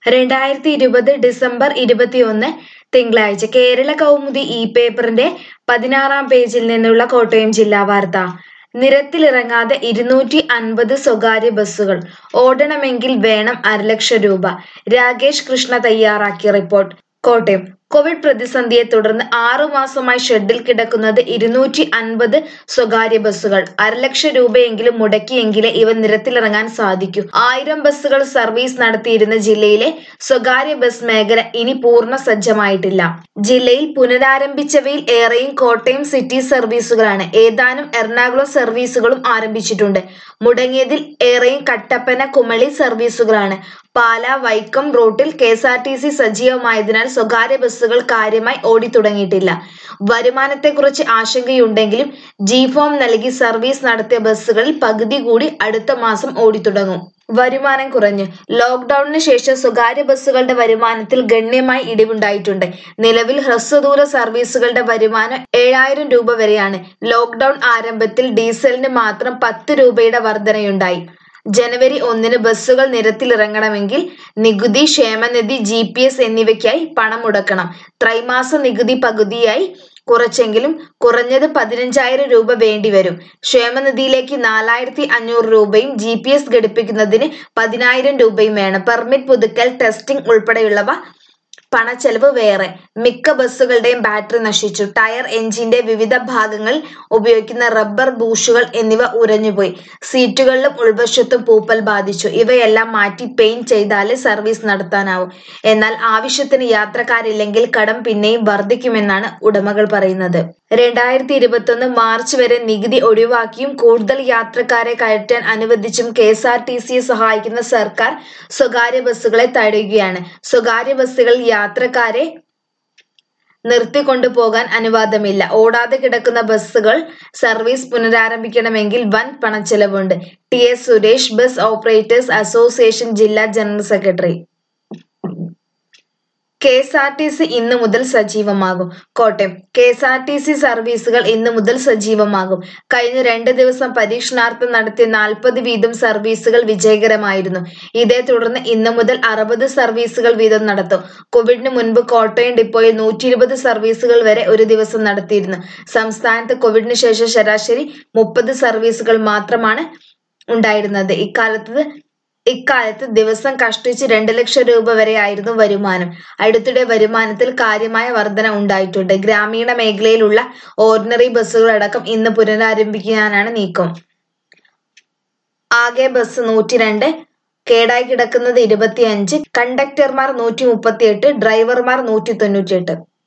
രണ്ടായിരത്തി ഇരുപത് ഡിസംബർ ഇരുപത്തിയൊന്ന് തിങ്കളാഴ്ച കേരള കൗമുദി ഇ പേപ്പറിന്റെ പതിനാറാം പേജിൽ നിന്നുള്ള കോട്ടയം ജില്ലാ വാർത്ത നിരത്തിലിറങ്ങാതെ ഇരുന്നൂറ്റി അൻപത് സ്വകാര്യ ബസ്സുകൾ ഓടണമെങ്കിൽ വേണം അരലക്ഷം രൂപ രാകേഷ് കൃഷ്ണ തയ്യാറാക്കിയ റിപ്പോർട്ട് കോട്ടയം കോവിഡ് പ്രതിസന്ധിയെ തുടർന്ന് ആറു മാസമായി ഷെഡിൽ കിടക്കുന്നത് ഇരുന്നൂറ്റി അൻപത് സ്വകാര്യ ബസ്സുകൾ അരലക്ഷം രൂപയെങ്കിലും മുടക്കിയെങ്കിലേ ഇവ നിരത്തിലിറങ്ങാൻ സാധിക്കൂ ആയിരം ബസ്സുകൾ സർവീസ് നടത്തിയിരുന്ന ജില്ലയിലെ സ്വകാര്യ ബസ് മേഖല ഇനി പൂർണ്ണ സജ്ജമായിട്ടില്ല ജില്ലയിൽ പുനരാരംഭിച്ചവയിൽ ഏറെയും കോട്ടയം സിറ്റി സർവീസുകളാണ് ഏതാനും എറണാകുളം സർവീസുകളും ആരംഭിച്ചിട്ടുണ്ട് മുടങ്ങിയതിൽ ഏറെയും കട്ടപ്പന കുമളി സർവീസുകളാണ് പാല വൈക്കം റൂട്ടിൽ K S R T C സജീവമായതിനാൽ സ്വകാര്യ ബസ്സുകൾ കാര്യമായി ഓടിത്തുടങ്ങിയിട്ടില്ല വരുമാനത്തെക്കുറിച്ച് ആശങ്കയുണ്ടെങ്കിലും ജി ഫോം നൽകി സർവീസ് നടത്തിയ ബസ്സുകളിൽ പകുതി കൂടി അടുത്ത മാസം ഓടിത്തുടങ്ങും വരുമാനം കുറഞ്ഞു ലോക്ക്ഡൌണിന് ശേഷം സ്വകാര്യ ബസ്സുകളുടെ വരുമാനത്തിൽ ഗണ്യമായി ഇടിവുണ്ടായിട്ടുണ്ട് നിലവിൽ ഹ്രസ്വദൂര സർവീസുകളുടെ വരുമാനം ഏഴായിരം രൂപ വരെയാണ് ലോക്ക്ഡൌൺ ആരംഭത്തിൽ ഡീസലിന് മാത്രം പത്ത് രൂപയുടെ വർധനയുണ്ടായി ജനുവരി ഒന്നിന് ബസ്സുകൾ നിരത്തിലിറങ്ങണമെങ്കിൽ നികുതി ക്ഷേമനിധി ജി പി എസ് എന്നിവയ്ക്കായി പണം മുടക്കണം ത്രൈമാസ നികുതി പകുതിയായി കുറച്ചെങ്കിലും കുറഞ്ഞത് പതിനഞ്ചായിരം രൂപ വേണ്ടിവരും ക്ഷേമനിധിയിലേക്ക് നാലായിരത്തി അഞ്ഞൂറ് രൂപയും ജി പി എസ് ഘടിപ്പിക്കുന്നതിന് പതിനായിരം രൂപയും വേണം പെർമിറ്റ് പുതുക്കൽ ടെസ്റ്റിംഗ് ഉൾപ്പെടെയുള്ളവ പണച്ചെലവ് വേറെ മിക്ക ബസ്സുകളുടെയും ബാറ്ററി നശിച്ചു ടയർ എഞ്ചിന്റെ വിവിധ ഭാഗങ്ങളിൽ ഉപയോഗിക്കുന്ന റബ്ബർ ബൂഷുകൾ എന്നിവ ഉരഞ്ഞുപോയി സീറ്റുകളിലും ഉൾവശത്തും പൂപ്പൽ ബാധിച്ചു ഇവയെല്ലാം മാറ്റി പെയിന്റ് ചെയ്താലേ സർവീസ് നടത്താനാവും എന്നാൽ ആവശ്യത്തിന് യാത്രക്കാരില്ലെങ്കിൽ കടം പിന്നെയും വർദ്ധിക്കുമെന്നാണ് ഉടമകൾ പറയുന്നത് രണ്ടായിരത്തി ഇരുപത്തൊന്ന് മാർച്ച് വരെ നികുതി ഒഴിവാക്കിയും കൂടുതൽ യാത്രക്കാരെ കയറ്റാൻ അനുവദിച്ചും കെ എസ് ആർ ടി സിയെ സഹായിക്കുന്ന സർക്കാർ സ്വകാര്യ ബസ്സുകളെ തടയുകയാണ് സ്വകാര്യ ബസ്സുകളിൽ യാത്രക്കാരെ നിർത്തിക്കൊണ്ടു പോകാൻ അനുവാദമില്ല ഓടാതെ കിടക്കുന്ന ബസ്സുകൾ സർവീസ് പുനരാരംഭിക്കണമെങ്കിൽ വൻ പണച്ചെലവുണ്ട് T S Suresh bus operators association ജില്ലാ general secretary K S R T C ഇന്നു മുതൽ സജീവമാകും Kottayam K S R T C സർവീസുകൾ ഇന്നു മുതൽ സജീവമാകും കഴിഞ്ഞ രണ്ട് ദിവസം പരീക്ഷണാർത്ഥം നടത്തിയ നാൽപ്പത് വീതം സർവീസുകൾ വിജയകരമായിരുന്നു ഇതേ തുടർന്ന് ഇന്നു മുതൽ അറുപത് സർവീസുകൾ വീതം നടത്തും കോവിഡിന് മുൻപ് കോട്ടയം ഡിപ്പോയിൽ നൂറ്റി ഇരുപത് സർവീസുകൾ വരെ ഒരു ദിവസം നടത്തിയിരുന്നു സംസ്ഥാനത്ത് കോവിഡിന് ശേഷം ശരാശരി മുപ്പത് സർവീസുകൾ മാത്രമാണ് ഉണ്ടായിരുന്നത് ഇക്കാലത്ത് ഇക്കാലത്ത് ദിവസം കഷ്ടിച്ച് രണ്ട് ലക്ഷം രൂപ വരെയായിരുന്നു വരുമാനം അടുത്തിടെ വരുമാനത്തിൽ കാര്യമായ വർധന ഉണ്ടായിട്ടുണ്ട് ഗ്രാമീണ മേഖലയിലുള്ള ഓർഡിനറി ബസ്സുകളടക്കം ഇന്ന് പുനരാരംഭിക്കാനാണ് നീക്കം ആകെ ബസ് നൂറ്റിരണ്ട് കേടായി കിടക്കുന്നത് ഇരുപത്തിയഞ്ച് കണ്ടക്ടർമാർ നൂറ്റി മുപ്പത്തിയെട്ട് ഡ്രൈവർമാർ നൂറ്റി തൊണ്ണൂറ്റിയെട്ട്